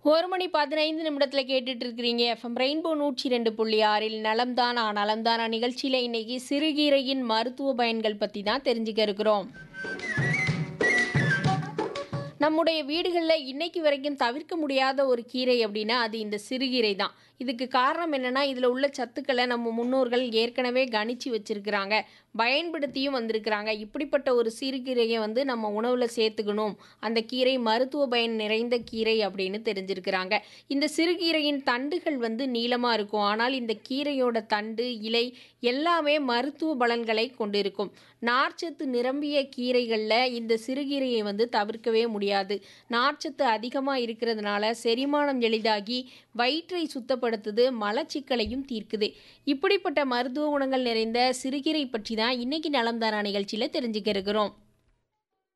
ஒரு மணி பதினைந்து நிமிடத்தில் கேட்டுட்டு இருக்கிறீங்க எஃப்எம் ரெயின்போ நூற்றி ரெண்டு புள்ளி ஆறில் நலம்தானா நலம்தானா நிகழ்ச்சியில் இன்னைக்கு சிறுகீரையின் மருத்துவ பயன்கள் பற்றி தான் தெரிஞ்சுக்க இருக்கிறோம் நம்முடைய வீடுகளில் இன்னைக்கு வரைக்கும் தவிர்க்க முடியாத ஒரு கீரை அப்படின்னா அது இந்த சிறுகீரை தான் இதுக்கு காரணம் என்னன்னா இதில் உள்ள சத்துக்களை நம்ம முன்னோர்கள் ஏற்கனவே கணிச்சு வச்சிருக்கிறாங்க பயன்படுத்தியும் வந்திருக்கிறாங்க இப்படிப்பட்ட ஒரு சிறுகீரையை வந்து நம்ம உணவில் சேர்த்துக்கணும் அந்த கீரை மருத்துவ பயன் நிறைந்த கீரை அப்படின்னு தெரிஞ்சிருக்கிறாங்க இந்த சிறுகீரையின் தண்டுகள் வந்து நீளமாக இருக்கும் ஆனால் இந்த கீரையோட தண்டு இலை எல்லாமே மருத்துவ பலன்களை கொண்டிருக்கும் நார்ச்சத்து நிரம்பிய கீரைகளில் இந்த சிறுகீரையை வந்து தவிர்க்கவே முடியாது நார்ச்சத்து அதிகமாக இருக்கிறதுனால செரிமானம் எளிதாகி வயிற்றை சுத்தப்படுத்துது மலச்சிக்கலையும் தீர்க்குது இப்படிப்பட்ட மருத்துவ குணங்கள் நிறைந்த சிறுகீரை பற்றி தான் இன்னைக்கு நலம்தானா நிகழ்ச்சியில் தெரிஞ்சுக்க இருக்கிறோம்